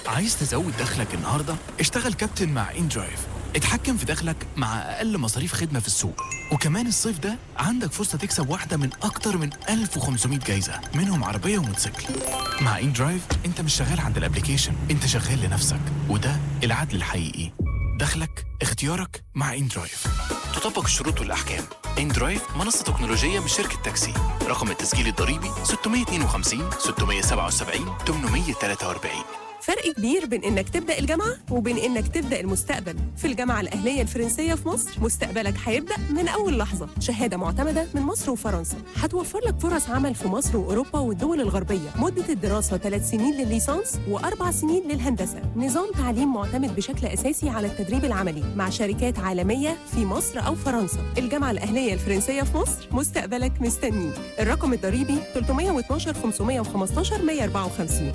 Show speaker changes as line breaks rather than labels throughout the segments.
عايز تزود دخلك النهارده؟ اشتغل كابتن مع ان درايف اتحكم في دخلك مع اقل مصاريف خدمه في السوق وكمان الصيف ده عندك فرصه تكسب واحده من اكتر من 1500 جايزه منهم عربيه وموتوسيكل مع ان درايف انت مش شغال عند الابليكيشن انت شغال لنفسك وده العدل الحقيقي دخلك اختيارك مع ان درايف تطبق الشروط والاحكام ان درايف منصه تكنولوجيه من شركه تاكسي رقم التسجيل الضريبي 652 677 843
فرق كبير بين انك تبدا الجامعه وبين انك تبدا المستقبل في الجامعه الاهليه الفرنسيه في مصر مستقبلك هيبدا من اول لحظه شهاده معتمده من مصر وفرنسا هتوفر لك فرص عمل في مصر واوروبا والدول الغربيه مده الدراسه 3 سنين للليسانس واربع سنين للهندسه نظام تعليم معتمد بشكل اساسي على التدريب العملي مع شركات عالميه في مصر او فرنسا الجامعه الاهليه الفرنسيه في مصر مستقبلك مستنيك الرقم الضريبي 312 515 154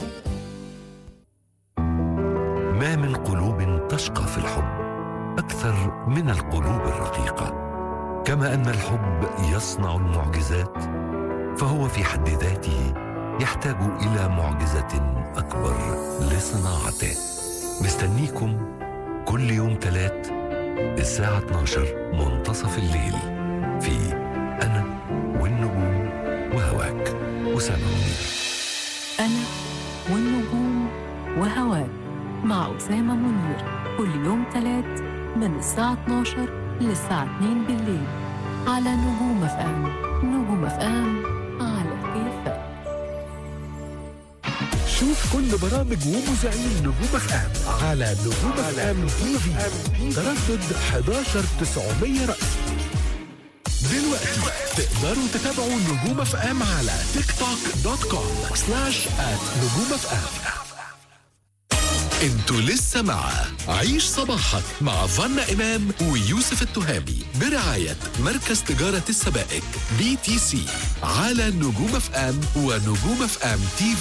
ما من قلوب تشقى في الحب اكثر من القلوب الرقيقه كما ان الحب يصنع المعجزات فهو في حد ذاته يحتاج الى معجزه اكبر لصناعته مستنيكم كل يوم ثلاث الساعه 12 منتصف الليل في انا والنجوم وهواك اسامه منير
أنا والنجوم وهواك مع أسامة منير كل يوم تلات من الساعة 12 للساعة 2 بالليل على نجوم أفام نجوم أفام على كيفك
شوف كل برامج ومذيعين نجوم اف ام على نجوم اف ام تي في تردد 11 900 رأس دلوقتي تقدروا تتابعوا نجوم اف ام على تيك توك دوت كوم سلاش ات نجوم اف ام انتوا لسه مع عيش صباحك مع فنا امام ويوسف التهامي برعايه مركز تجاره السبائك بي تي سي على نجوم اف ام ونجوم اف ام تي في